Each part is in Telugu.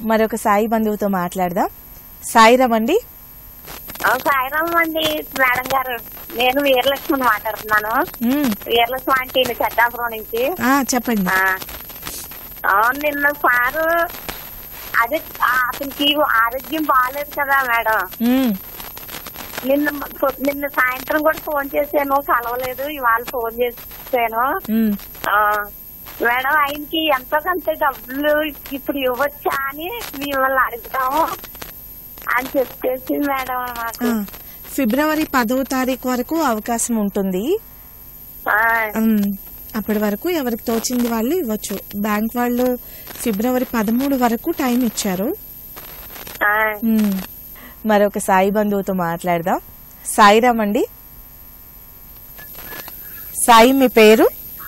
మరొక సాయి బంధువుతో మాట్లాడదాం సాయిరామ్ అండి సాయిరామ్ అండి మేడం గారు నేను వీరలక్ష్మిని మాట్లాడుతున్నాను మ్మ్. వీరలక్ష్మి ఆంటీ చెడ్డాపురం నుంచి ఆ, చెప్పండి ఆ, అవును నిన్న సారు అదే ఆ, అతనికి ఆరోగ్యం బాగాలేదు కదా మేడం మ్మ్. నిన్న పొ- నిన్న సాయంత్రం కూడా ఫోన్ చేశాను కలవలేదు ఇవాళ ఫోన్ చేశాను మ్మ్. ఆ, మేడం ఆయనకి ఎంతో కొంత డబ్బులు ఇప్పుడు ఇవ్వచ్చా అని మిమ్మల్ని అడుగుతాము అని చెప్పేసి మేడం ఆ, నాకు ఫిబ్రవరి పదవ తారీఖు వరకు అవకాశం ఉంటుంది ఆ, మ్మ్. అప్పటి వరకు ఎవరికి తోచింది వాళ్ళు ఇవ్వచ్చు బ్యాంక్ వాళ్ళు ఫిబ్రవరి పదమూడు వరకు టైం ఇచ్చారు ఆ, మ్మ్. మరొక సాయి బంధువుతో మాట్లాడదాం సాయిరామ్ అండి సాయి మీ పేరు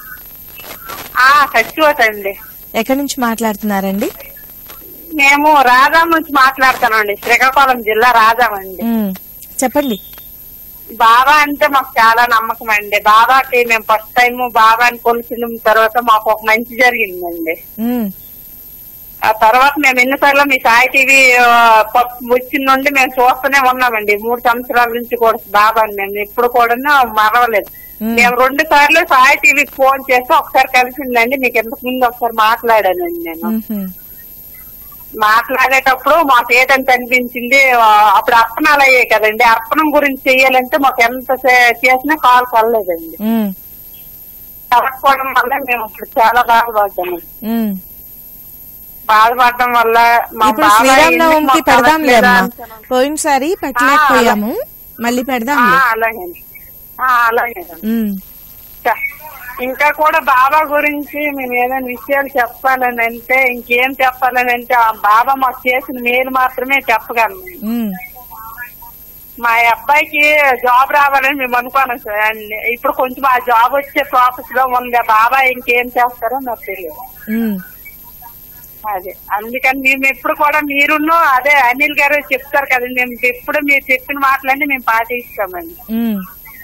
సచివత అండి ఎక్కడి నుంచి మాట్లాడుతున్నారండి మేము రాజాం నుంచి మాట్లాడుతానండి శ్రీకాకుళం జిల్లా రాజాం అండి మ్మ్. చెప్పండి బాబా అంటే మాకు చాలా నమ్మకం అండి బాబాకి మేము ఫస్ట్ టైం బాబాని కొలిసిన తర్వాత మాకు ఒక మంచి జరిగిందండి మ్మ్. ఆ తర్వాత మేము ఎన్నిసార్లు మీ సాయి టీవీ ఆ, ప- వచ్చిన నుండి మేము చూస్తూనే ఉన్నామండి మూడు సంవత్సరాల నుంచి కూడా బాబాని మేము ఇప్పుడు కూడా మరవలేదు మ్మ్. మేము రెండు సార్లు సాయి టీవీకి ఫోన్ చేస్తే ఒకసారి కలిసిందండి మీకు ఇంతకు ముందు ఒకసారి మాట్లాడానండి నేను మ్హూ. మాట్లాడేటప్పుడు మాకు ఏదంత అనిపించింది ఆ, అప్పుడు అర్పణాలు అయ్యాయి కదండి అర్పణం గురించి చెయ్యాలంటే మాకు ఎంత చే- చేసినా కాల్ కలలేదండి మ్మ్. కలకపోవడం వల్ల మేము ఇప్పుడు చాలా బాధపడ్డాము మ్మ్. బాధపడడం వల్ల మా ఇప్పుడు బాబాయ్ శ్రీరామనవమికి ఎందుకు మాకు పెడదాంలే కలగట్లేదా అమ్మా అనుకున్నాను. పోయినసారి పెట్టలేకపోయాము మళ్ళీ ఆ, పెడదాంలే అలాగే ఆ, అలాగే మ్మ్. చ- ఇంకా కూడా బాబా గురించి మేము ఏదైనా విషయాలు చెప్పాలని అంటే ఇంకేం చెప్పాలని అంటే ఆ బాబా మాకు చేసిన మేలు మాత్రమే చెప్పగలను మ్మ్. మా అబ్బాయికి జాబ్ రావాలని మేము అనుకున్నాం సార్ అండ్ ఇప్పుడు కొంచెం ఆ జాబ్ వచ్చే ప్రాసెస్ లో ఉంది ఆ బాబాయ్ ఇంకేం చేస్తారో నాకు తెలియదు మ్మ్. అదే అందుకని మేము ఎప్పుడు కూడా మీరును అదే అనిల్ గారు చెప్తారు కదండి మేము ఎప్పుడు మీరు చెప్పిన మాటలన్నీ మేము పాటిస్తామండి మ్మ్.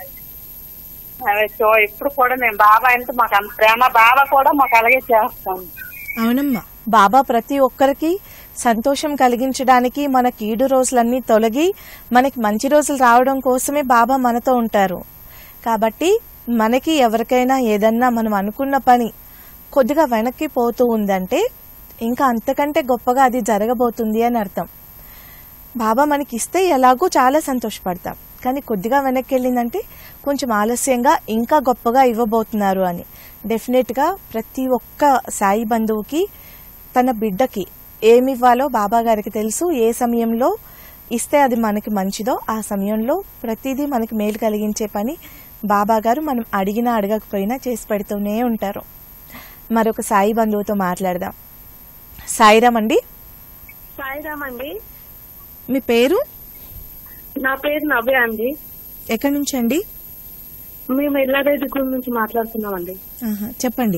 అదే సో ఇప్పుడు కూడా మేము బాబా అంటే మాకు అంత ప్రేమ బాబా కూడా మాకు అలాగే చేస్తాం అవునమ్మా బాబా ప్రతి ఒక్కరికి సంతోషం కలిగించడానికి మన కీడు రోజులన్నీ తొలగి మనకి మంచి రోజులు రావడం కోసమే బాబా మనతో ఉంటారు కాబట్టి మనకి ఎవరికైనా ఏదన్నా మనం అనుకున్న పని కొద్దిగా వెనక్కి పోతూ ఉందంటే ఇంకా అంతకంటే గొప్పగా అది జరగబోతుంది అని అర్థం బాబా మనకి ఇస్తే ఎలాగో చాలా సంతోషపడతాం కానీ కొద్దిగా వెనక్కి వెళ్ళిందంటే కొంచెం ఆలస్యంగా ఇంకా గొప్పగా ఇవ్వబోతున్నారు అని డెఫినెట్గా ప్రతి ఒక్క సాయి బంధువుకి తన బిడ్డకి ఏమి ఇవ్వాలో బాబా గారికి తెలుసు ఏ సమయంలో ఇస్తే అది మనకి మంచిదో ఆ సమయంలో ప్రతిదీ మనకి మేలు కలిగించే పని బాబా గారు మనం అడిగినా అడగకపోయినా చేసి పెడుతూనే ఉంటారు మరొక సాయి బంధువుతో మాట్లాడదాం సాయిరామ్ అండి సాయిరామ్ అండి మీ పేరు నా పేరు నవ్య అండి ఎక్కడి నుంచి అండి మేము ఎల్లారెడ్డి గుడి నుంచి మాట్లాడుతున్నామండి ఆహా, చెప్పండి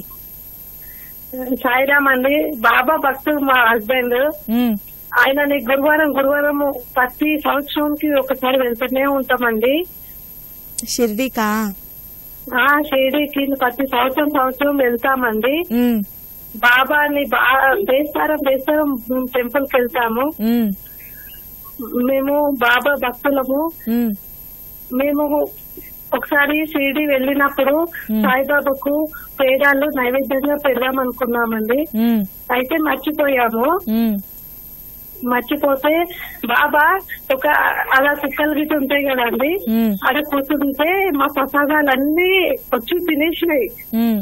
సాయిరామ్ అండి బాబా భక్తుడు మా హస్బెండ్ ఉమ్, ఆయనని గురువారం గురువారం ప్రతి సంవత్సరంకి ఒకసారి వెళ్తూనే ఉంటామండి షిర్డీకా ఆ షిరిడీకి ప్రతి సంవత్సరం సంవత్సరం వెళ్తామండి ఉమ్, బాబాని బా- బేస్తారం బేస్తారం టెంపుల్ కి వెళ్తాము ఉమ్, మేము బాబా భక్తులము ఉమ్, మేము ఒకసారి షిరిడి వెళ్ళినప్పుడు సాయిబాబాకు పేడాలు నైవేద్యంగా పెడదాం అనుకున్నామండి ఉమ్, అయితే మర్చిపోయాము ఉమ్, మర్చిపోతే బాబా ఒక అలా కుక్కలు గిట్ట ఉంటాయి కదండి ఉమ్, అక్కడ కూర్చుంటే మా ప్రసాదాలన్నీ వచ్చి తినేసినాయి ఉమ్,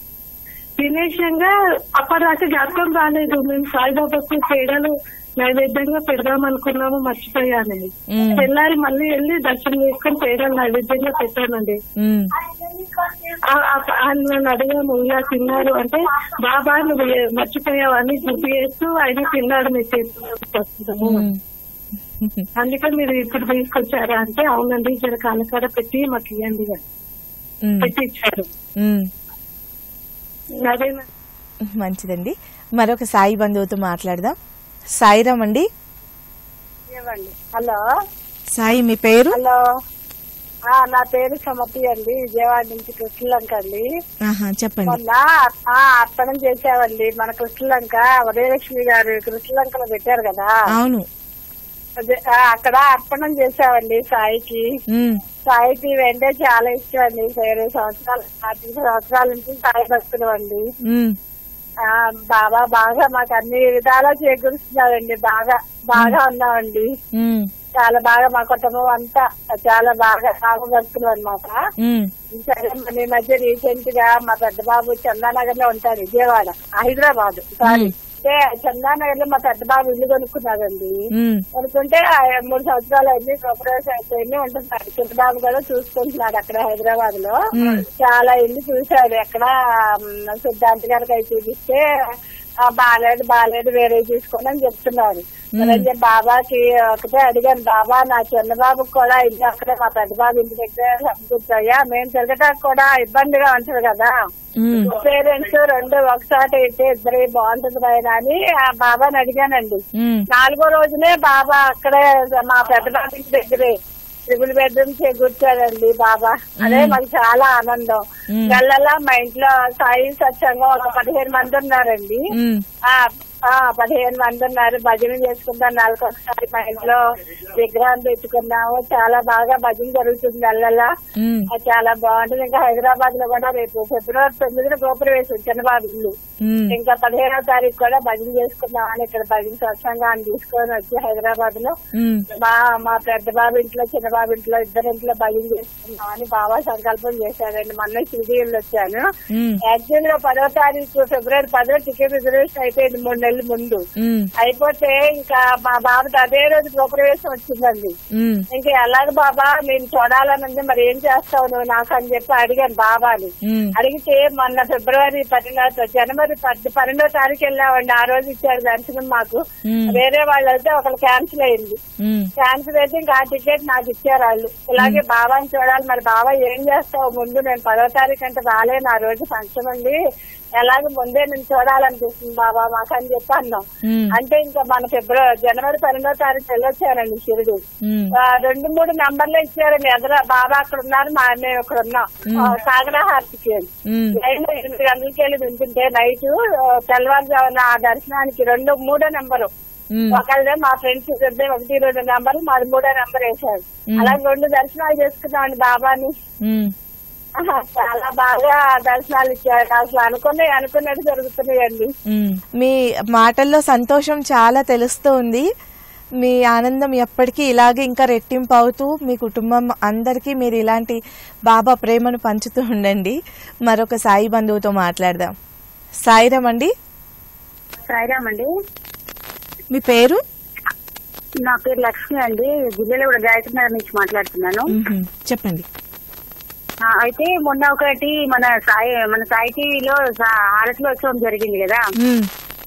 తినేసంగా అప్పటిదాకా జ్ఞాపకం రాలేదు మేము సాయిబాబాకు పేడలు నైవేద్యంగా పెడదాం అనుకున్నాము మర్చిపోయానండి ఉమ్, తెల్లారి మళ్ళీ వెళ్ళి దర్శనం చేసుకుని పేడలు నైవేద్యంగా పెట్టానండి ఉమ్, ఆ- ఆ- ఆయన నన్ను అడిగాము ఇలా తిన్నారు అంటే బాబా నువ్వు ఏ- మర్చిపోయావని గుర్తు చేస్తూ ఆయన తిన్నాడు మీ చేతిలో ఉమ్. అందుకని మీరు ఇప్పుడు తీసుకొచ్చారా అంటే అవునండి జర కాలకాడ పెట్టి మాకు ఇవ్వండి అని ఉమ్, పెట్టి ఇచ్చారు ఉమ్. అదేనా మంచిదండి మరొక సాయి బంధువుతో మాట్లాడదాం సాయిరామ్ అండి ఇవ్వండి హలో సాయి మీ పేరు హలో ఆ, నా పేరు సమతి అండి విజయవాడ నుంచి కృష్ణలంక అండి ఆహా చెప్పండి మొన్న ఆ, అర్పణం చేసామండి మన కృష్ణలంక ఉదయలక్ష్మి గారు కృష్ణలంకలో పెట్టారు కదా అవును అదే, ఆ, అక్కడ అర్పణం చేసామండి సాయికి ఉమ్, సాయికి వెంటే చాలా ఇష్టం అండి ఇరవై సంవత్సరాలు పాతిక సంవత్సరాల నుంచి సాయి భక్తులు అండి ఉమ్, ఆ, బాబా బాగా మాకు అన్ని విధాలా చేకూరుస్తున్నారండి బాగా బాగా ఉన్నామండి ఉమ్, చాలా బాగా మా కుటుంబం అంతా చాలా బాగా భక్తులు అనమాట ఉమ్, సరే మన ఈ మధ్య రీసెంట్ గా మా పెద్ద బాబు చందానగర్ లో ఉంటాడు విజయవాడ హైదరాబాద్ సారీ అంటే చందానగర్ లో మా పెద్ద బాబు ఇల్లు కొనుక్కున్నాడండి ఉమ్, కొనుక్కుంటే ఆ మూడు సంవత్సరాలు అయింది గృహప్రవేశం అయిపోయింది ఉంటున్నాడు చిన్న బాబు కూడా చూసుకుంటున్నాడు అక్కడ హైదరాబాద్ లో మ్మ్. చాలా ఇల్లు చూశాడు ఎక్కడ మ్, సిద్ధాంత్ గారికి అయి చూపిస్తే ఆ, బాగాలేదు బాగాలేదు వేరే తీసుకోండి అని చెప్తున్నారు మరైతే బాబాకి ఒకటే అడిగాను బాబా నా చిన్న బాబుకి కూడా ఇల్లు అక్కడే మా పెద్ద బాబు ఇంటి దగ్గర సమకూర్చాయా మేము తిరగటానికి కూడా ఇబ్బందిగా ఉంటుంది కదా ఉమ్, పేరెంట్స్ రెండు ఒకసారి అయితే ఇద్దరు బాగుంటుంది ఆయన అని ఆ బాబాని అడిగానండి ఉమ్, నాలుగో రోజునే బాబా అక్కడే మా పెద్ద బాబు ఇంటి దగ్గరే ట్రిపుల్ బెడ్రూమ్ చేకూర్చాడండి బాబా అదే మాకు చాలా ఆనందం మ్మ్. నెలలా మా ఇంట్లో సాయి సత్సంగం ఒక పదిహేను మంది ఉన్నారండి ఉమ్, ఆ ఆ పదిహేను మంది ఉన్నారు భజన చేసుకుంటాం నెలకు ఒకసారి మా ఇంట్లో విగ్రహం పెట్టుకున్నాము చాలా బాగా భజన జరుగుతుంది నెలలా ఉమ్, అది చాలా బాగుంటుంది ఇంకా హైదరాబాద్ లో కూడా రేపు ఫిబ్రవరి తొమ్మిదిన గోపురవేశం చిన్నబాబు ఇల్లు ఉమ్, ఇంకా పదిహేనో తారీఖు కూడా భజన చేసుకుందామని ఇక్కడ భజన సత్సంగాన్ని తీసుకొని వచ్చి హైదరాబాద్ లో ఉమ్, మా మా పెద్ద బాబు ఇంట్లో చిన్న బాబు ఇంట్లో ఇద్దరు ఇంట్లో భజన చేసుకుందామని బాబా సంకల్పం చేశారండి మొన్న షిరిడీలు వచ్చాను ఉమ్, యాక్చువల్ గా పదో తారీఖు ఫిబ్రవరి పదో టికెట్ రిజర్వేషన్ అయిపోయింది మూడు నెలల ముందు ఉమ్, అయిపోతే ఇంకా మా బాబుకి అదే రోజు గృహప్రవేశం వచ్చిందండి ఉమ్, ఇంకా ఎలాగ బాబా నేను చూడాలనుంది మరి ఏం చేస్తావు నువ్వు నాకు అని చెప్పి అడిగాను బాబాని ఉమ్, అడిగితే మొన్న ఫిబ్రవరి పన్నెండో జనవరి పది పన్నెండో తారీఖు వెళ్ళామండి ఆ రోజు ఇచ్చారు దర్శనం మాకు ఉమ్, వేరే వాళ్ళు అయితే ఒకరు క్యాన్సిల్ అయింది ఉమ్, క్యాన్సిల్ అయితే ఇంకా ఆ టికెట్ నాకు ఇచ్చారు వాళ్ళు ఇలాగే బాబాని చూడాలి మరి బాబా ఏం చేస్తావు ముందు నేను పదో తారీఖు అంటే రాలేను ఆ రోజు ఫంక్షన్ ఉంది ఎలాగ ముందే నేను చూడాలనిపిస్తుంది బాబా మాకు అని చెప్పి అన్నాం ఉమ్, అంటే ఇంకా మన ఫిబ్రవరి జనవరి పన్నెండో తారీఖు వెళ్ళొచ్చానండి షిరిడి ఉమ్, ఆ, రెండు మూడు నంబర్లు ఇచ్చారండి ఎదురు బాబా అక్కడ ఉన్నారు మా అన్నయ్య ఇక్కడ ఉన్నాం ఆ, సాగర హార్తికి ఉమ్, నైట్ ఎనిమిది గంటలకి వెళ్ళి వింటుంటే నైట్ తెల్లవారుజామున ఆ దర్శనానికి రెండు మూడో నెంబరు ఉమ్, ఒకళ్ళే మా ఫ్రెండ్స్ ఇద్దరు ఒకటి రెండు నెంబర్ మాది మూడో నెంబర్ వేశారు అలాగే రెండు దర్శనాలు చేసుకున్నామండి బాబాని ఉమ్. ఆహా, చాలా బాగా దర్శనాలు ఇచ్చారు అసలు అనుకున్నాయి అనుకున్నట్టు జరుగుతున్నాయండి మ్మ్. మీ మాటల్లో సంతోషం చాలా తెలుస్తూ ఉంది మీ ఆనందం ఎప్పటికీ ఇలాగే ఇంకా రెట్టింపు అవుతూ మీ కుటుంబం అందరికీ మీరు ఇలాంటి బాబా ప్రేమను పంచుతూ ఉండండి మరొక సాయి బంధువుతో మాట్లాడదాం సాయిరామ్ అండి సాయిరామ్ అండి మీ పేరు నా పేరు లక్ష్మి అండి జిల్లాలో కూడా గాయత్రి నగర్ నుంచి మాట్లాడుతున్నాను మ్మ్. చెప్పండి ఆ, అయితే మొన్న ఒకటి మన సాయి మన సాయి టీవీలో హారతిలో ఉత్సవం జరిగింది కదా మ్మ్.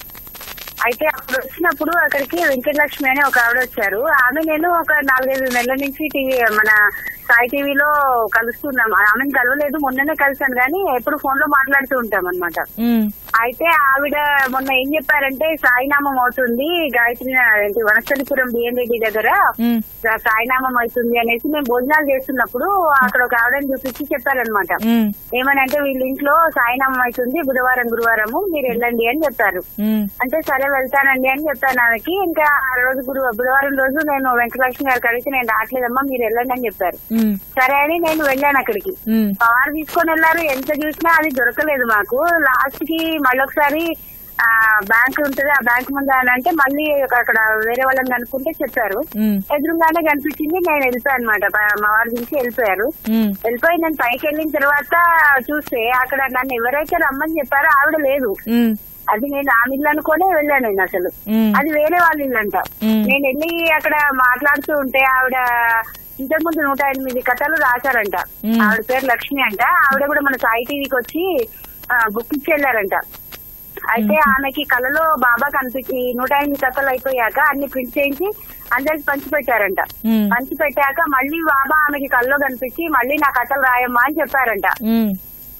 అయితే అప్పుడు వచ్చినప్పుడు అక్కడికి వెంకటలక్ష్మి అని ఒక ఆవిడ వచ్చారు ఆమె నేను ఒక నాలుగైదు నెలల నుంచి టీవీ మన సాయి టీవీలో కలుస్తున్నాం ఆమెను కలవలేదు మొన్ననే కలిసాను కానీ ఎప్పుడు ఫోన్ లో మాట్లాడుతూ ఉంటాం అనమాట మ్మ్. అయితే ఆవిడ మొన్న ఏం చెప్పారంటే సాయినామం అవుతుంది గాయత్రి ఏంటి వనస్థలిపురం బిఎన్ రెడ్డి దగ్గర మ్మ్. సాయినామం అవుతుంది అనేసి మేము భోజనాలు చేస్తున్నప్పుడు అక్కడ ఒక ఆవిడని చూపించి చెప్పారనమాట మ్మ్. ఏమనంటే వీళ్ళ ఇంట్లో సాయినామం అవుతుంది బుధవారం గురువారము మీరు వెళ్ళండి అని చెప్పారు మ్మ్. అంటే సరే వెళ్తానండి అని చెప్పాను ఆమెకి ఇంకా ఆ రోజు గురు బుధవారం రోజు నేను వెంకటలక్ష్మి గారికి అడిగితే నేను రావట్లేదమ్మా మీరు వెళ్ళండి అని చెప్పారు మ్మ్. సరే అని నేను వెళ్ళాను అక్కడికి మ్మ్. పవర్ తీసుకొని వెళ్ళారు ఎంత చూసినా అది దొరకలేదు మాకు లాస్ట్ కి మళ్ళీ ఒకసారి ఆ బ్యాంక్ ఉంటుంది ఆ బ్యాంక్ ముందు అని అంటే మళ్ళీ అక్కడ వేరే వాళ్ళని కనుక్కుంటే చెప్పారు మ్మ్. ఎదురుగానే కనిపించింది నేను వెళ్ళిపోయాను అనమాట మా వారి నుంచి వెళ్ళిపోయారు మ్మ్. వెళ్ళిపోయి నేను పైకి వెళ్ళిన తర్వాత చూస్తే అక్కడ నన్ను ఎవరైతే రమ్మని చెప్పారో ఆవిడ లేదు మ్మ్. అది నేను ఆమె ఇల్లు అనుకోనే వెళ్ళాను నేను అసలు మ్మ్. అది వేరే వాళ్ళ ఇల్లు అంట మ్మ్. నేను వెళ్ళి అక్కడ మాట్లాడుతూ ఉంటే ఆవిడ ఇంతకు ముందు నూట ఎనిమిది కథలు రాశారంట మ్మ్. ఆవిడ పేరు లక్ష్మి అంట ఆవిడ కూడా మన సాయి టీవీకి వచ్చి ఆ, బుక్ ఇచ్చి వెళ్ళారంట అయితే ఆమెకి కళలో బాబా కనిపించి నూట ఎనిమిది కథలు అయిపోయాక అన్ని ప్రింట్ చేయించి అందరికి పంచి పెట్టారంట మ్మ్. పంచి పెట్టాక మళ్ళీ బాబా ఆమెకి కల్లో కనిపించి మళ్ళీ నా కథలు రాయమ్మా అని చెప్పారంట మ్మ్.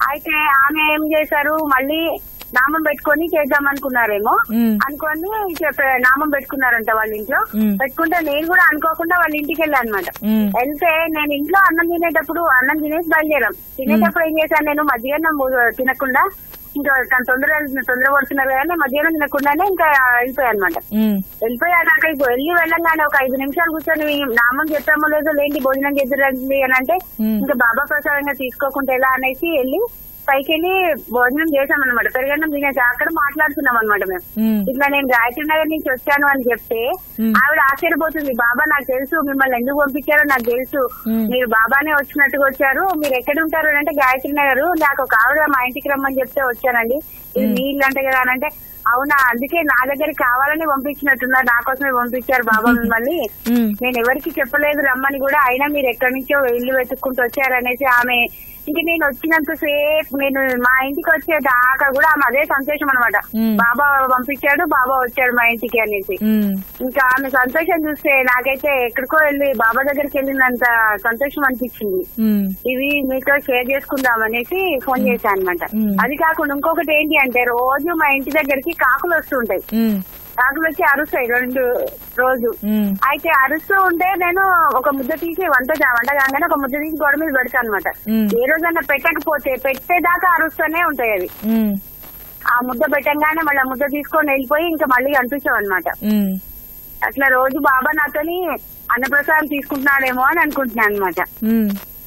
అయితే ఆమె ఏం చేశారు మళ్ళీ నామం పెట్టుకొని చేద్దాం అనుకున్నారేమో మ్మ్. అనుకొని చెప్ప- నామం పెట్టుకున్నారంట వాళ్ళ ఇంట్లో మ్మ్. పెట్టుకుంటే నేను కూడా అనుకోకుండా వాళ్ళ ఇంటికి వెళ్ళాను అనమాట మ్మ్. వెళ్తే నేను ఇంట్లో అన్నం తినేటప్పుడు అన్నం తినేసి బయలుదేరాం తినేటప్పుడు ఏం చేశాను నేను మధ్యాహ్నం ము- తినకుండా ఇంకా తను తొందర తొందర పడుతున్నారు కానీ మధ్యాహ్నం తినకుండానే ఇంకా వెళ్ళిపోయాను అనమాట మ్మ్. వెళ్ళిపోయాక అక్కడికి వెళ్ళి వెళ్ళంగానే ఒక ఐదు నిమిషాలు కూర్చొని నామం చెప్పామో లేదో లేండి భోజనం చేద్దరండి అని అంటే మ్మ్. ఇంకా బాబా ప్రసాదంగా తీసుకోకుండా ఎలా అనేసి వెళ్ళి పైకి వెళ్ళి భోజనం చేశామన్నమాట పెరగన్నం తినేసి అక్కడ మాట్లాడుతున్నాం అనమాట మేము మ్మ్. ఇట్లా నేను గాయత్రి నగర్ నుంచి వచ్చాను అని చెప్తే మ్మ్. ఆవిడ ఆశ్చర్యపోతుంది బాబా నాకు తెలుసు మిమ్మల్ని ఎందుకు పంపించారో నాకు తెలుసు మ్మ్. మీరు బాబానే వచ్చినట్టుగా వచ్చారు మీరు ఎక్కడ ఉంటారు అని అంటే గాయత్రి నగర్ నాకు ఒక ఆవిడ మా ఇంటికి రమ్మని చెప్తే వచ్చానండి ఇది మీ ఇల్లు అంటే కదా అని అంటే అవునా అందుకే నా దగ్గరికి కావాలని పంపించినట్టున్నారు నా కోసమే పంపించారు బాబా మిమ్మల్ని మ్మ్. నేను ఎవరికి చెప్పలేదు రమ్మని కూడా అయినా మీరు ఎక్కడి నుంచో ఇల్లు వెతుక్కుంటూ వచ్చారనేసి ఆమె ఇంక నేను వచ్చినంత సేపు నేను మా ఇంటికి వచ్చే దాకా కూడా ఆమె అదే సంతోషం అనమాట మ్మ్. బాబా పంపించాడు బాబా వచ్చాడు మా ఇంటికి అనేసి మ్మ్. ఇంకా ఆమె సంతోషం చూస్తే నాకైతే ఎక్కడికో వెళ్ళి బాబా దగ్గరికి వెళ్ళినంత సంతోషం అనిపించింది మ్మ్. ఇవి మీతో షేర్ చేసుకుందాం అనేసి ఫోన్ చేశాను అనమాట మ్మ్. అది కాకుండా ఇంకొకటి ఏంటి అంటే రోజు మా ఇంటి దగ్గరికి కాకులు వస్తుంటాయి మ్మ్. కాకులు వచ్చి అరుస్తాయి రెండు రోజు మ్మ్. అయితే అరుస్తూ ఉంటే నేను ఒక ముద్ద తీసి వంట చా- వంట కాగానే ఒక ముద్ద తీసి గోడ మీద పెడతాను అనమాట మ్మ్. ఏ రోజన్నా పెట్టకపోతే పెట్టేదాకా అరుస్తూనే ఉంటాయి అవి మ్మ్. ఆ ముద్ద పెట్టంగానే మళ్ళీ ఆ ముద్ద తీసుకొని వెళ్ళిపోయి ఇంకా మళ్ళీ కనిపించాం అనమాట మ్మ్. అట్లా రోజు బాబా నాతోని అన్నప్రసాదం తీసుకుంటున్నాడేమో అని అనుకుంటున్నాను అనమాట మ్మ్.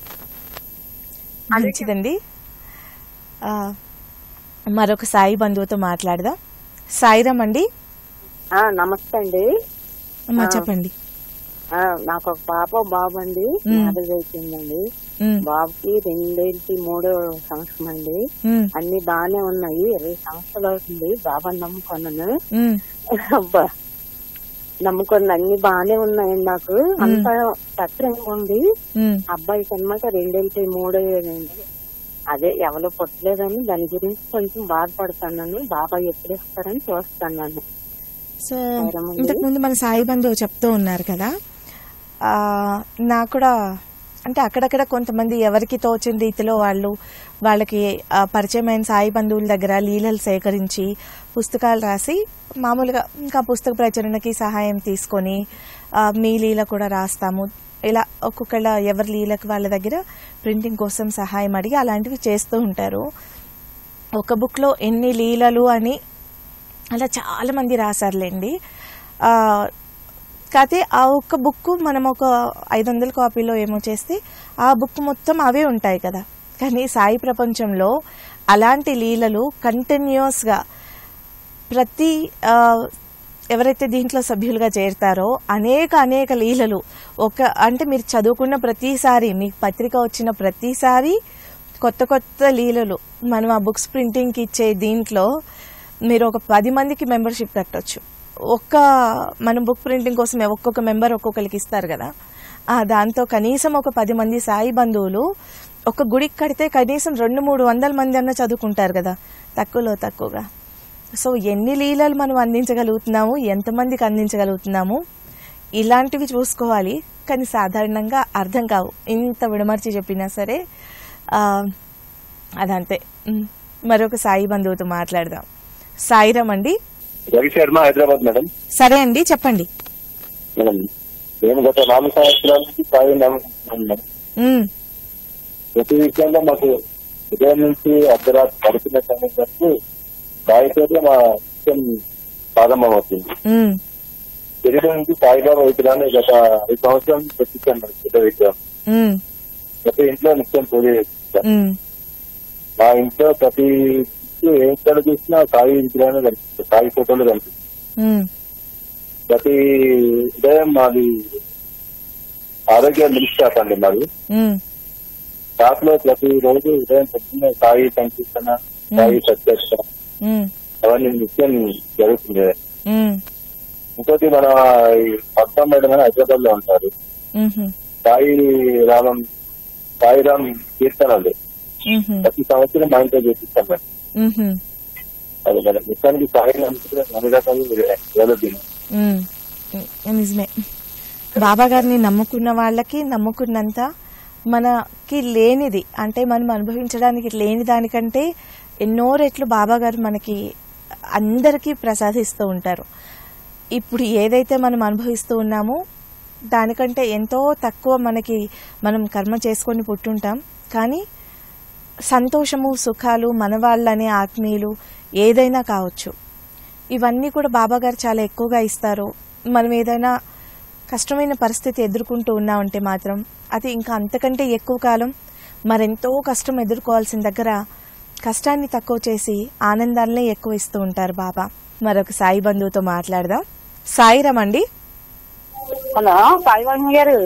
మంచిదండి ఆ, మరొక సాయి బంధువుతో మాట్లాడదాం సాయిరామ్ అండి ఆ, నమస్తే అండి అమ్మా ఆ. చెప్పండి ఆ, నాకు ఒక పాప ఒక బాబు అండి మ్. మ్యారేజ్ అయిపోయిందండి మ్మ్. బాబుకి రెండేళ్ళకి మూడో సంవత్సరం అండి మ్మ్. అన్ని బాగానే ఉన్నాయి ఇరవై సంవత్సరాలు అవుతుంది బాబా నమ్ముకున్నాను మ్మ్. అబ్బా నమ్ముకున్న అన్ని బాగానే ఉన్నాయండి నాకు అంత సత్రంగా ఉంది మ్మ్. అబ్బాయికి అనమాట రెండేళ్ళకి మూడో ఏళ్ళండి అదే ఎవరు పుట్టలేదని దాని గురించి కొంచెం బాధపడుతున్నాను బాబా ఎప్పుడు ఇస్తారని చూస్తున్నాను సో సరేనండి. ఇంతకుముందు మన సాయి బంధువు చెప్తూ ఉన్నారు కదా ఆ, నాకు కూడా అంటే అక్కడక్కడ కొంతమంది ఎవరికి తోచిన రీతిలో వాళ్ళు వాళ్ళకి ఆ, పరిచయమైన సాయి బంధువుల దగ్గర లీలలు సేకరించి పుస్తకాలు రాసి మామూలుగా ఇంకా పుస్తక ప్రచురణకి సహాయం తీసుకొని ఆ, మీ లీల కూడా రాస్తాము ఇలా ఒక్కొక్కళ్ళ ఎవరి లీలకు వాళ్ళ దగ్గర ప్రింటింగ్ కోసం సహాయం అడిగి అలాంటివి చేస్తూ ఉంటారు ఒక బుక్లో ఎన్ని లీలలు అని అలా చాలా మంది రాశారులేండి ఆ, కాకపోతే ఆ ఒక్క బుక్ మనం ఒక ఐదు వందల కాపీలో ఏమో చేస్తే ఆ బుక్ మొత్తం అవే ఉంటాయి కదా కానీ సాయి ప్రపంచంలో అలాంటి లీలలు కంటిన్యూస్గా ప్రతి ఆ, ఎవరైతే దీంట్లో సభ్యులుగా చేరుతారో అనేక అనేక లీలలు ఒక అంటే మీరు చదువుకున్న ప్రతిసారి మీకు పత్రిక వచ్చిన ప్రతిసారి కొత్త కొత్త లీలలు మనం ఆ బుక్స్ ప్రింటింగ్కి ఇచ్చే దీంట్లో మీరు ఒక పది మందికి మెంబర్షిప్ కట్టొచ్చు ఒక్క మనం బుక్ ప్రింటింగ్ కోసం ఒక్కొక్క మెంబర్ ఒక్కొక్కరికి ఇస్తారు కదా ఆ దాంతో కనీసం ఒక పది మంది సాయి బంధువులు ఒక గుడికి కడితే కనీసం రెండు మూడు వందల మంది అన్న చదువుకుంటారు కదా తక్కువలో తక్కువగా సో ఎన్ని లీలలు మనం అందించగలుగుతున్నాము ఎంతమందికి అందించగలుగుతున్నాము ఇలాంటివి చూసుకోవాలి కానీ సాధారణంగా అర్థం కావు ఇంత విడమర్చి చెప్పినా సరే ఆ, అదంతే ఉమ్. మరొక సాయి బంధువుతో మాట్లాడదాం సాయిరామ్ అండి రవి శర్మ హైదరాబాద్ మేడం సరే అండి చెప్పండి మేడం నేను గత నాలుగు సంవత్సరాల నుంచి సాయి నమ్ముతున్నాను మేడం ఉమ్, ప్రతి విషయంలో మాకు ఉదయం నుంచి అర్ధరాత్రి పడుతున్న సమయం వరకు సాయితోనే మా విషయం ప్రారంభమవుతుంది ఉమ్, శరీరం నుంచి సాయిబాబా విగ్రహాన్ని గత ఐదు సంవత్సరాల నుంచి పెట్టించాను మేడం పెద్ద విగ్రహం ఉమ్, ప్రతి ఇంట్లో నిత్యం పూజ చేస్తాను ఉమ్, మా ఇంట్లో ప్రతి ఎక్కడ చూసినా సాయి విగ్రహాన్ని కనిపిస్తుంది సాయి ఫోటోలు కనిపిస్తుంది ఉమ్, ప్రతి ఉదయం మాది ఆరోగ్య మిల్క్ షాప్ అండి మాది ఉమ్, షాప్ లో ప్రతి రోజు ఉదయం పొద్దున్న సాయి సంకీర్తన సాయి సత్యక్ష ఉమ్, అవన్నీ నిత్యం జరుగుతుంది ఉమ్, ఇంకోటి మన ఈ పద్మం మేడం అని హైదరాబాద్ లో ఉంటారు ఉమ్హు, సాయి రామం సాయిరామ్ కీర్తనలు ఉమ్హు, ప్రతి సంవత్సరం మా ఇంట్లో చేపిస్తాం మేడం ఉమ్హు, అది మేడం నిత్యానికి సాయి నమ్ముకుంటే అన్ని రకాలు వేలది ఉమ్. నిజమే బాబా గారిని నమ్ముకున్న వాళ్ళకి నమ్ముకున్నంత మనకి లేనిది అంటే మనం అనుభవించడానికి లేని దానికంటే ఎన్నో రెట్లు బాబా గారు మనకి అందరికీ ప్రసాదిస్తూ ఉంటారు ఇప్పుడు ఏదైతే మనం అనుభవిస్తూ ఉన్నామో దానికంటే ఎంతో తక్కువ మనకి మనం కర్మ చేసుకొని పుట్టుంటాం కానీ సంతోషము సుఖాలు మన వాళ్ళనే ఆత్మీయులు ఏదైనా కావచ్చు ఇవన్నీ కూడా బాబా గారు చాలా ఎక్కువగా ఇస్తారు మనం ఏదైనా కష్టమైన పరిస్థితి ఎదుర్కొంటూ ఉన్నామంటే మాత్రం అది ఇంకా అంతకంటే ఎక్కువ కాలం మరెంతో కష్టం ఎదుర్కోవాల్సిన దగ్గర కష్టాన్ని తక్కువ చేసి ఆనందాలనే ఎక్కువ ఇస్తూ ఉంటారు బాబా మరొక సాయి బంధువుతో మాట్లాడదాం సాయిరామ్ అండి హలో సాయివాణి గారు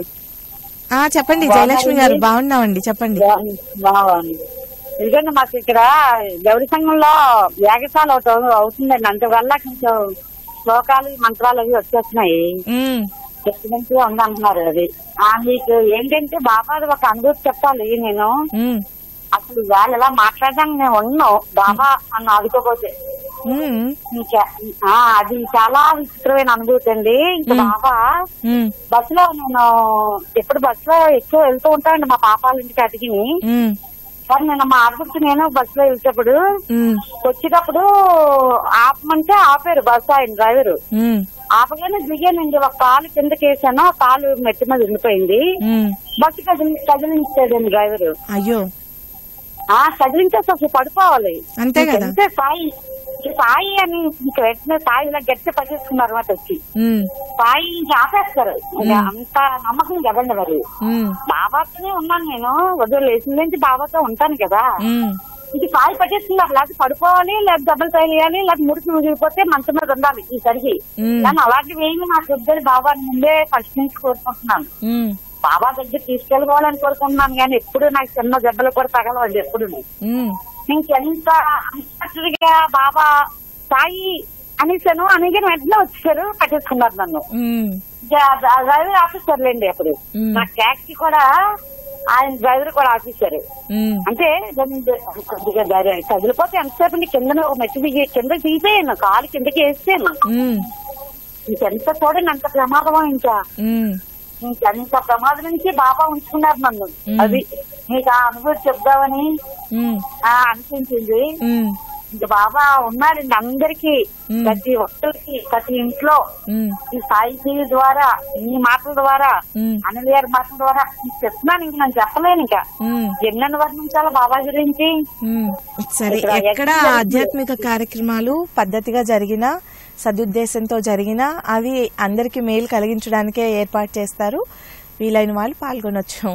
ఆ చెప్పండి జయలక్ష్మి గారు బాగున్నామండి చెప్పండి బాగుంది ఎందుకంటే మాకు ఇక్కడ గౌరీ సంఘంలో యాగశాల ఒకటి అవు- అవుతుందండి అందువల్ల కొంచెం శ్లోకాలు మంత్రాలు అవి వచ్చేస్తున్నాయి ఉమ్, ఎక్సలెంట్ గా ఉంది అంటున్నారు అది ఆ, మీకు ఏంటంటే బాబాది ఒక అనుభూతి చెప్పాలి నేను ఉమ్, అసలు ఇవాళ ఇలా మాట్లాడడానికి నేను ఉన్నాను బాబా అన్న ఆదుకోపోతే ఉమ్, ఇంకా ఆ, అది చాలా విచిత్రమైన అనుభూతి అండి ఇంకా మ్. బాబా ఉమ్, బస్సులో నేను ఎప్పుడు బస్సులో ఎక్కువ వెళ్తూ ఉంటానండి మా పాపాల ఇంటికి అతికిని ఉమ్, కానీ నేను మా ఆఫీస్కి నేను బస్సులో వెళ్తేప్పుడు ఉమ్, వచ్చేటప్పుడు ఆపమంటే ఆపారు బస్సు ఆయన డ్రైవర్ ఉమ్, ఆపగానే దిగానండి ఒక కాలు కిందకి వేసాను ఆ కాలు మెట్టి మీద ఉండిపోయింది ఉమ్. బస్సు కదిలి కదిలించాడండి డ్రైవర్ అయ్యో ఆ కదిలించేసి అసలు పడిపోవాలి అంతే కదా. ఇంకంతే సాయి ఇంక సాయి అని ఇంక వెంటనే సాయి ఇలా గట్టి పట్టేసుకున్నారు అన్నమాట వచ్చి ఉమ్, సాయి ఇంక ఆపేస్తారు ఇంక అంత నమ్మకం కదండి మరి ఉమ్, బాబాతోనే ఉన్నాను నేను ఉదయం లేచిన నుంచి బాబాతో ఉంటాను కదా ఉమ్, ఇంక సాయి పట్టేస్తున్నారు లేకపోతే పడుకోవాలి లేదా డబ్బులు తగిలియాలి లేదా మురికి ముగిపోతే మంచం మీద ఉండాలి ఈసరికి మ్మ్. కానీ అలాంటివి ఏమి నాకు ఇద్దరు బాబా ముందే ఫస్ట్ నుంచి కోరుకుంటున్నాను ఉమ్, బాబా దగ్గర తీసుకెళ్ళిపోవాలని కోరుకుంటున్నాను కానీ ఎప్పుడు నాకు చిన్న దెబ్బలు కూడా తగలవండి ఎప్పుడు ఉమ్, ఇంకెంత అన్ఎక్స్పెక్టెడ్గా బాబా సాయి అనేసాను అనగానే వెంటనే వచ్చేసారు పట్టేసుకున్నారు నన్ను ఉమ్, డ్రైవర్ ఆఫీసర్లేండి అప్పుడు మ్మ్. నా ట్యాక్సీ కూడా ఆయన డ్రైవర్ కూడా ఆఫీసర్ ఉమ్, అంటే రెండు కొద్దిగా ధైర్యం కదిలిపోతే ఎంతసేపు నీ కింద ఒక మెట్టు దిగి కింద దిగిపోయాను కాలు కిందకి వేసాను ఉమ్, ఇంకెంత చూడండి అంత ప్రమాదమో ఇంకా ఉమ్, ఇంకెంత ప్రమాదం నుంచి బాబా ఉంచుకున్నారు నన్ను మ్మ్. అది నీకు ఆ అనుభూతి చెప్దామని ఉమ్, ఆ అనిపించింది ఉమ్, ఇంకా బాబా ఉన్నాడండి అందరికి మ్మ్. ప్రతి ఒక్కరికి ప్రతి ఇంట్లో ఉమ్, ఈ సాయి టీవీ ద్వారా ఈ మాటల ద్వారా మ్మ్. అనిల్ గారి మాటల ద్వారా నీకు చెప్తున్నాను ఇంక నేను చెప్పలేను ఇంకా ఉమ్. ఎన్నెన్ని వర్ణించాలో బాబా గురించి మ్మ్. సరే ఇక్కడ ఎక్కడ ఎక్కడ ఆధ్యాత్మిక కార్యక్రమాలు పద్ధతిగా జరిగినా సదుద్దేశంతో జరిగినా అవి అందరికీ మేలు కలిగించడానికే ఏర్పాటు చేస్తారు వీలైన వాళ్ళు పాల్గొనొచ్చు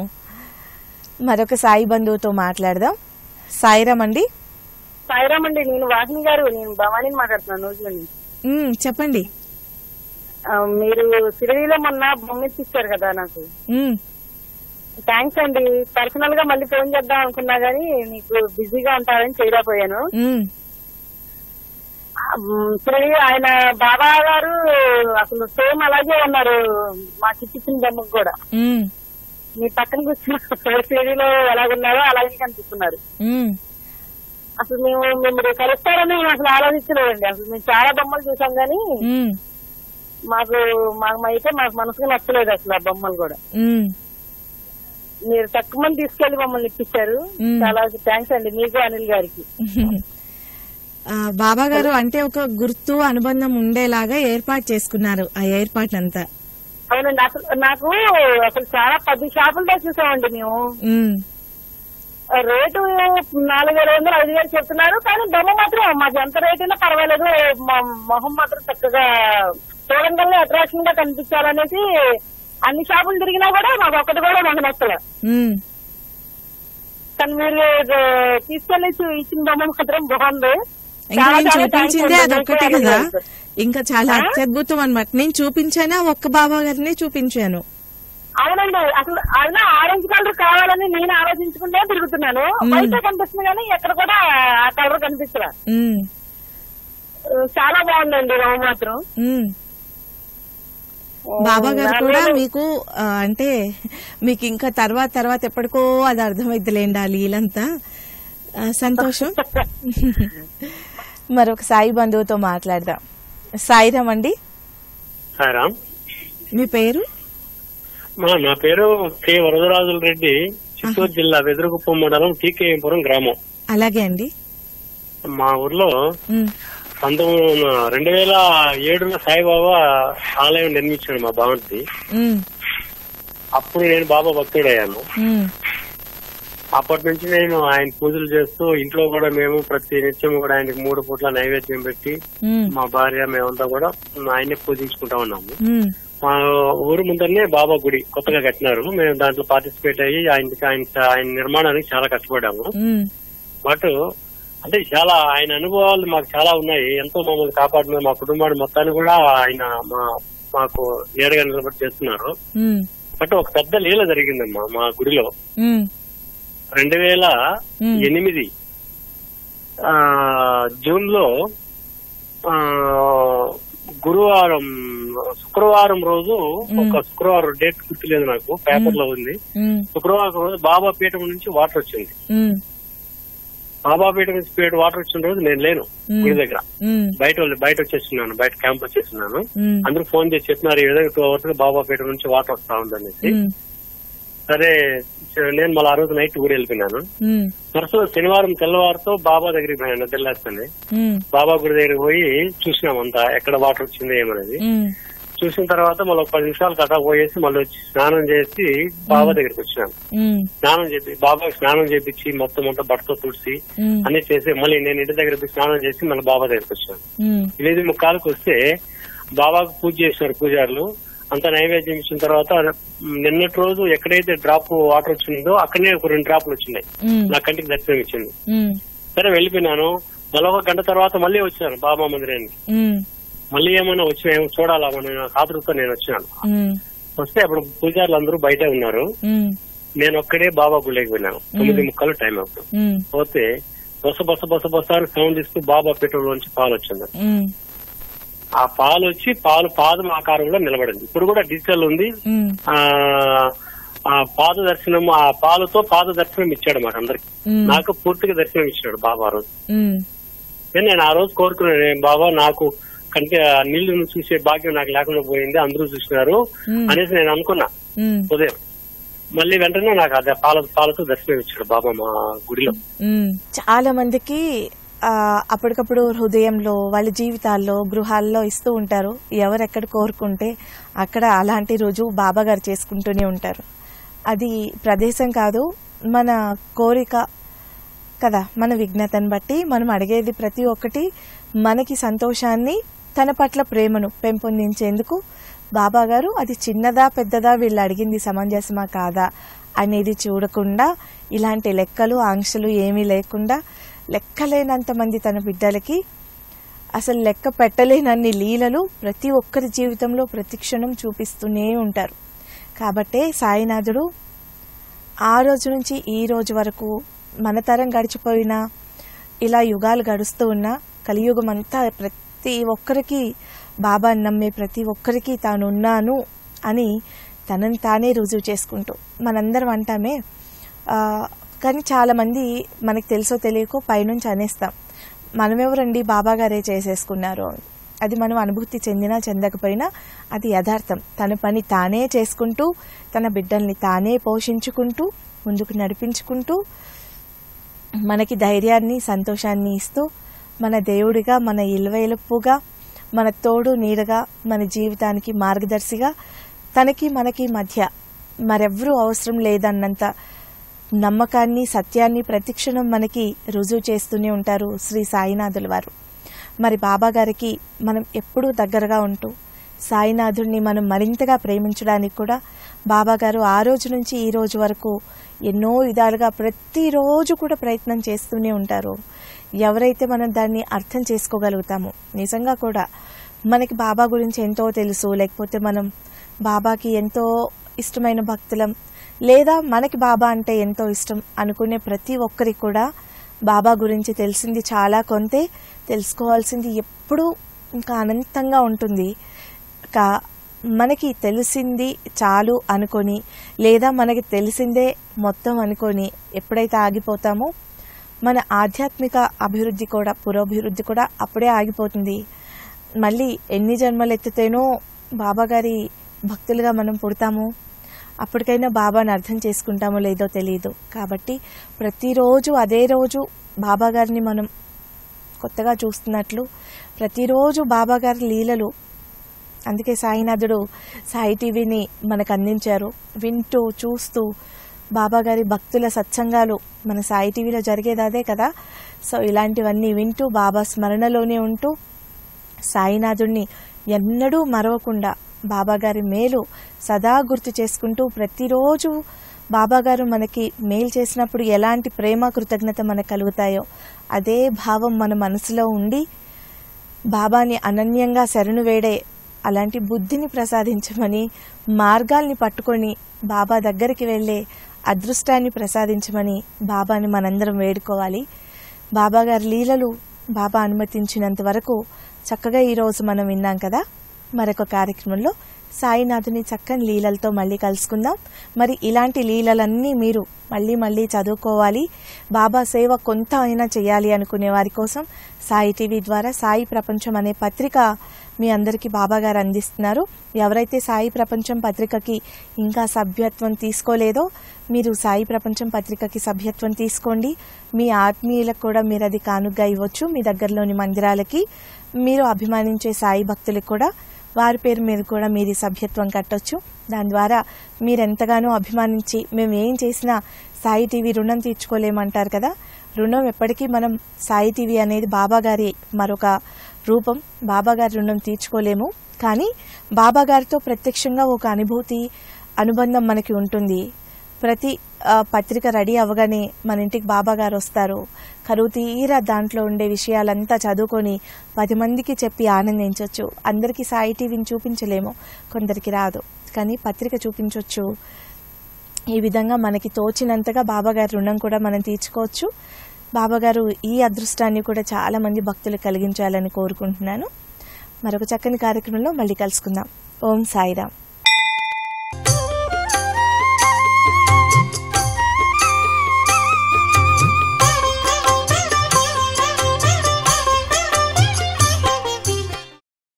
మరొక సాయి బంధువుతో మాట్లాడదాం సాయిరామ్ అండి సాయిరామ్ అండి నేను వాహిని గారు నేను భవానీని మాట్లాడుతున్నాను రోజులో మ్మ్, చెప్పండి మీరు సిరిడిలో మొన్న బొమ్మ ఇచ్చారు కదా నాకు మ్మ్, థ్యాంక్స్ అండి పర్సనల్ గా మళ్ళీ ఫోన్ చేద్దాం అనుకున్నా గానీ మీకు బిజీగా ఉంటారని చేయలేకపోయాను మ్మ్, సిరిడి ఆయన బాబా గారు అసలు సేమ్ అలాగే ఉన్నారు మా చిట్టిచ్చిన బొమ్మకు కూడా మ్మ్, మీ పక్కన కూర్చున్న సిరిడిలో ఎలాగున్నారో అలాగే కనిపిస్తున్నారు మ్మ్, అసలు మేము మిమ్మల్ని కలుస్తారని మేము అసలు ఆలోచించలేదండి అసలు మేము చాలా బొమ్మలు చూసాం గానీ మ్మ్, మాకు మాకు అయితే మాకు మనసుకు నచ్చలేదు అసలు ఆ బొమ్మలు కూడా మ్మ్. మీరు తక్కువ మంది తీసుకెళ్లి మమ్మల్ని ఇప్పించారు మ్మ్. చాలా థ్యాంక్స్ అండి మీకు అనిల్ గారికి ఆ, బాబా గారు అంటే ఒక గుర్తు అనుబంధం ఉండేలాగా ఏర్పాటు చేసుకున్నారు ఆ ఏర్పాట్లంతా అవునండి అసలు నాకు అసలు చాలా పది షాపులతో చూసామండి మేము మ్మ్, రేటు నాలుగు వేల వందలు ఐదు వేలు చెప్తున్నారు కానీ బొమ్మ మాత్రం మాకు ఎంత రేట్ అయినా పర్వాలేదు మా- మొహం మాత్రం చక్కగా చూడంగానే అట్రాక్షన్ గా కనిపించాలనేసి అన్ని షాపులు తిరిగినా కూడా మాకు ఒక్కటి కూడా మాకు నచ్చలేదు మ్మ్. కానీ మీరు ఆ, తీసుకెళ్లి చూ- ఇచ్చిన బొమ్మ మాత్రం బాగుంది ఇంకా చాలా నేను చాలా చూపించిందే థాంక్స్ అండి. అదొక్కటే మీకు కదా అనిల్ గారికి. ఇంకా చాలా అత్యద్భుతం అన్నమాట నేను చూపించానా ఒక్క బాబా గారినే చూపించాను అవునండి అసలు అయినా ఆరెంజ్ కలర్ కావాలని నేను ఆలోచించుకుంటే తిరుగుతున్నాను మ్మ్. బయట కనిపిస్తుంది కానీ ఎక్కడ కూడా ఆ కలర్ కనిపిస్తున్నా మ్మ్, చాలా బాగుందండి బొమ్మ మాత్రం మ్మ్. బాబా గారు నా కూడా నేను- మీకు ఆ, అంటే మీకు ఇంకా తర్వాత తర్వాత ఎప్పటికో అది అర్థమైద్దిలేండి ఆ లీలంతా ఆ, సంతోషం మరొక సాయి బంధువుతో మాట్లాడదాం సాయిరామ్ అండి సాయిరామ్ మీ పేరు మా నా పేరు కె వరదరాజుల రెడ్డి చిత్తూరు జిల్లా వెదురుగుప్పం మండలం టీకేపురం గ్రామం అలాగే అండి మా ఊర్లో ఉమ్, పంతొమ్మిది రెండు వేల ఏడులో సాయిబాబా ఆలయం నిర్మించాడు మా బావంతి ఉమ్, అప్పుడు నేను బాబా భక్తుడయ్యాను ఉమ్, అప్పటి నుంచి నేను ఆయన పూజలు చేస్తూ ఇంట్లో కూడా మేము ప్రతి నిత్యం కూడా ఆయనకి మూడు పూట్ల నైవేద్యం పెట్టి ఉమ్, మా భార్య మేమంతా కూడా ఆయన్ని పూజించుకుంటా ఉన్నాము ఉమ్, మా ఊరు ముందరనే బాబా గుడి కొత్తగా కట్టినారు మేము దాంట్లో పార్టిసిపేట్ అయ్యి ఆయనకి ఆయన ఆయన నిర్మాణానికి చాలా కష్టపడ్డాము ఉమ్, బట్ అంటే చాలా ఆయన అనుభవాలు మాకు చాలా ఉన్నాయి ఎంతో మమ్మల్ని కాపాడిన మా కుటుంబాన్ని మొత్తాన్ని కూడా ఆయన మా మాకు నేరుగా నిలబడి చేస్తున్నారు ఉమ్, బట్ ఒక పెద్ద లీల జరిగిందమ్మా మా గుడిలో ఉమ్, రెండు వేల Hmm. ఎనిమిది ఆ, జూన్ లో ఆ, గురువారం శుక్రవారం రోజు ఒక శుక్రవారం డేట్ గుర్తులేదు నాకు పేపర్ లో ఉంది ఉమ్, శుక్రవారం రోజు బాబా పీఠం నుంచి వాటర్ వచ్చింది ఉమ్, బాబా పీఠం నుంచి పీఠ వాటర్ వచ్చిన రోజు నేను లేను Hmm. గుడి దగ్గర ఉమ్, బయట వాళ్ళు- బయట వచ్చేస్తున్నాను బయట క్యాంప్ వచ్చేస్తున్నాను ఉమ్, అందరూ ఫోన్ చేసి చెప్పినారు ఈ విధంగా టూ అవర్స్ బాబా పీఠం నుంచి వాటర్ వస్తా ఉందనేసి ఉమ్, సరే నేను మళ్ళీ ఆ రోజు నైట్ ఊరు వెళ్ళిపోయినాను ఉమ్, మరుస శనివారం తెల్లవారుతో బాబా దగ్గరికి పోయాను తెల్లారితోనే ఉమ్, బాబా గుడి దగ్గరికి పోయి చూసినాం అంతా ఎక్కడ వాటర్ వచ్చింది ఏమనేది ఉమ్, చూసిన తర్వాత మళ్ళీ ఒక పది నిమిషాలు కథ పోయేసి మళ్ళీ వచ్చి స్నానం చేసి బాబా దగ్గరికి వచ్చినాం ఉమ్, స్నానం చేపి బాబా స్నానం చేపించి మొత్తం అంతా బట్టతో తుడిచి ఉమ్, అన్ని చేసి మళ్ళీ నేను ఇంటి దగ్గర పోయి స్నానం చేసి మళ్ళీ బాబా దగ్గరికి వచ్చాను ఉమ్, ఎనిమిది ముక్కాలకు వస్తే బాబాకు పూజ చేసినారు పూజారులు అంత నైవేద్యం ఇచ్చిన తర్వాత నిన్నటి రోజు ఎక్కడైతే డ్రాప్ వాటర్ వచ్చిందో అక్కడనే ఒక రెండు డ్రాపులు వచ్చినాయి ఉమ్, నా కంటికి దర్శనం ఇచ్చింది ఉమ్, సరే వెళ్ళిపోయినాను మళ్ళీ ఒక గంట తర్వాత మళ్ళీ వచ్చాను బాబా మందిరానికి ఉమ్, మళ్ళీ ఏమైనా వచ్చినాయేమో చూడాలా మన ఆతృతో నేను వచ్చినాను ఉమ్, వస్తే అప్పుడు పూజారులు అందరూ బయటే ఉన్నారు ఉమ్, నేను ఒక్కడే బాబా గుళ్ళకి పోయినాను తొమ్మిది ముక్కలు టైం అప్పుడు ఉమ్, పోతే బొస బొస బొస బొస అని సౌండ్ ఇస్తూ బాబా పెట్రోల్లోంచి పాలు వచ్చింది ఉమ్, ఆ పాలు వచ్చి పాలు పాదం ఆకారంలో నిలబడింది ఇప్పుడు కూడా డిజిటల్ ఉంది ఉమ్, ఆ ఆ పాద దర్శనం ఆ పాలతో పాద దర్శనం ఇచ్చాడు మాకు అందరికి ఉమ్, నాకు పూర్తిగా దర్శనం ఇచ్చాడు బాబా ఆ రోజు ఉమ్, కానీ నేను ఆ రోజు కోరుకున్నాను "ఏ బాబా నాకు కంటే ఆ నీళ్లు చూసే భాగ్యం నాకు లేకుండా పోయింది అందరూ చూసినారు ఉమ్, అనేసి నేను అనుకున్నా ఉమ్, ఉదయం మళ్ళీ వెంటనే నాకు అదే పాల పాలతో దర్శనం ఇచ్చాడు బాబా మా గుడిలో ఉమ్. చాలా మందికి ఆ, అప్పటికప్పుడు హృదయంలో వాళ్ళ జీవితాల్లో గృహాల్లో ఇస్తూ ఉంటారు ఎవరెక్కడ కోరుకుంటే అక్కడ అలాంటి రోజు బాబా గారు చేసుకుంటూనే ఉంటారు అది ప్రదేశం కాదు మన కోరిక కదా మన విఘ్నతను బట్టి మనం అడిగేది ప్రతి ఒక్కటి మనకి సంతోషాన్ని తన పట్ల ప్రేమను పెంపొందించేందుకు బాబా గారు అది చిన్నదా పెద్దదా వీళ్ళు అడిగింది సమంజసమా కాదా అనేది చూడకుండా ఇలాంటి లెక్కలు ఆంక్షలు ఏమీ లేకుండా లెక్కలేనంత మంది తన బిడ్డలకి అసలు లెక్క పెట్టలేనన్ని లీలలు ప్రతి ఒక్కరి జీవితంలో ప్రతి క్షణం చూపిస్తూనే ఉంటారు కాబట్టే సాయినాథుడు ఆ రోజు నుంచి ఈ రోజు వరకు మన తరం గడిచిపోయినా ఇలా యుగాలు గడుస్తూ ఉన్నా కలియుగం అంతా ప్రతి ఒక్కరికి బాబాని నమ్మే ప్రతి ఒక్కరికి తానున్నాను అని తనని తానే రుజువు చేసుకుంటూ మనందరం అంటామే ఆ, కానీ చాలామంది మనకు తెలుసో తెలియకో పైనుంచి అనేస్తాం మనమెవరండి బాబా గారే చేసేసుకున్నారు అని. అది మనం అనుభూతి చెందినా చెందకపోయినా అది యథార్థం తన పని తానే చేసుకుంటూ తన బిడ్డల్ని తానే పోషించుకుంటూ ముందుకు నడిపించుకుంటూ మనకి ధైర్యాన్ని సంతోషాన్ని ఇస్తూ మన దేవుడిగా మన ఇల్వేలుపుగా మన తోడు నీడగా మన జీవితానికి మార్గదర్శిగా తనకి మనకి మధ్య మరెవ్వరూ అవసరం లేదన్నంత నమ్మకాన్ని సత్యాన్ని ప్రతిక్షణం మనకి రుజువు చేస్తూనే ఉంటారు శ్రీ సాయినాథుల వారు మరి బాబా గారికి మనం ఎప్పుడూ దగ్గరగా ఉంటూ సాయినాథుడిని మనం మరింతగా ప్రేమించడానికి కూడా బాబా గారు ఆ రోజు నుంచి ఈ రోజు వరకు ఎన్నో విధాలుగా ప్రతిరోజు కూడా ప్రయత్నం చేస్తూనే ఉంటారు ఎవరైతే మనం దాన్ని అర్థం చేసుకోగలుగుతామో నిజంగా కూడా మనకి బాబా గురించి ఎంతో తెలుసు లేకపోతే మనం బాబాకి ఎంతో ఇష్టమైన భక్తులం లేదా మనకి బాబా అంటే ఎంతో ఇష్టం అనుకునే ప్రతి ఒక్కరికి కూడా బాబా గురించి తెలిసింది చాలా కొంతే తెలుసుకోవాల్సింది ఎప్పుడూ ఇంకా అనంతంగా ఉంటుంది కా మనకి తెలిసింది చాలు అనుకొని లేదా మనకి తెలిసిందే మొత్తం అనుకొని ఎప్పుడైతే ఆగిపోతామో మన ఆధ్యాత్మిక అభివృద్ధి కూడా పురోభివృద్ధి కూడా అప్పుడే ఆగిపోతుంది మళ్ళీ ఎన్ని జన్మలు ఎత్తితేనో బాబాగారి భక్తులుగా మనం పుడతాము అప్పటికైనా బాబాని అర్థం చేసుకుంటామో లేదో తెలియదు కాబట్టి ప్రతిరోజు అదే రోజు బాబా గారిని మనం కొత్తగా చూస్తున్నట్లు ప్రతిరోజు బాబా గారి లీలలు అందుకే సాయినాథుడు సాయి టీవీని మనకు అందించారు వింటూ చూస్తూ బాబా గారి భక్తుల సత్సంగాలు మన సాయి టీవీలో జరిగేది అదే కదా సో ఇలాంటివన్నీ వింటూ బాబా స్మరణలోనే ఉంటూ సాయినాథుడిని ఎన్నడూ మరవకుండా బాబాగారి మేలు సదా గుర్తు చేసుకుంటూ ప్రతిరోజు బాబాగారు మనకి మేలు చేసినప్పుడు ఎలాంటి ప్రేమ కృతజ్ఞత మనకు కలుగుతాయో అదే భావం మన మనసులో ఉండి బాబాని అనన్యంగా శరణు వేడే అలాంటి బుద్ధిని ప్రసాదించమని మార్గాల్ని పట్టుకొని బాబా దగ్గరికి వెళ్ళే అదృష్టాన్ని ప్రసాదించమని బాబాని మనందరం వేడుకోవాలి బాబా గారి లీలలు బాబా అనుమతించినంత వరకు చక్కగా ఈరోజు మనం విన్నాం కదా మరొక కార్యక్రమంలో సాయినాథుని చక్కని లీలలతో మళ్ళీ కలుసుకుందాం మరి ఇలాంటి లీలలన్నీ మీరు మళ్ళీ మళ్ళీ చదువుకోవాలి బాబా సేవ కొంత అయినా చేయాలి అనుకునే వారి కోసం సాయి టీవీ ద్వారా సాయి ప్రపంచం అనే పత్రిక మీ అందరికీ బాబా గారు అందిస్తున్నారు ఎవరైతే సాయి ప్రపంచం పత్రికకి ఇంకా సభ్యత్వం తీసుకోలేదో మీరు సాయి ప్రపంచం పత్రికకి సభ్యత్వం తీసుకోండి మీ ఆత్మీయులకు కూడా మీరు అది కానుగ్గా ఇవ్వచ్చు మీ దగ్గరలోని మందిరాలకి మీరు అభిమానించే సాయి భక్తులకు కూడా వారి పేరు మీద కూడా మీరు ఈ సభ్యత్వం కట్టొచ్చు దాని ద్వారా మీరు ఎంతగానో అభిమానించి మేము ఏం చేసినా సాయి టీవీ రుణం తీర్చుకోలేమంటారు కదా రుణం ఎప్పటికీ మనం సాయి టీవీ అనేది బాబా గారి మరొక రూపం బాబా గారి రుణం తీర్చుకోలేము కానీ బాబా గారితో ప్రత్యక్షంగా ఒక అనుభూతి అనుబంధం మనకి ఉంటుంది ప్రతి ఆ, పత్రిక రెడీ అవ్వగానే మన ఇంటికి బాబా గారు వస్తారు కరువు తీరా దాంట్లో ఉండే విషయాలంతా చదువుకొని పది మందికి చెప్పి ఆనందించవచ్చు అందరికీ సాయి టీవీని చూపించలేము కొందరికి రాదు కానీ పత్రిక చూపించవచ్చు ఈ విధంగా మనకి తోచినంతగా బాబాగారి రుణం కూడా మనం తీర్చుకోవచ్చు బాబాగారు ఈ అదృష్టాన్ని కూడా చాలా మంది భక్తులు కలిగించాలని కోరుకుంటున్నాను మరొక చక్కని కార్యక్రమంలో మళ్ళీ కలుసుకుందాం ఓం సాయిరామ్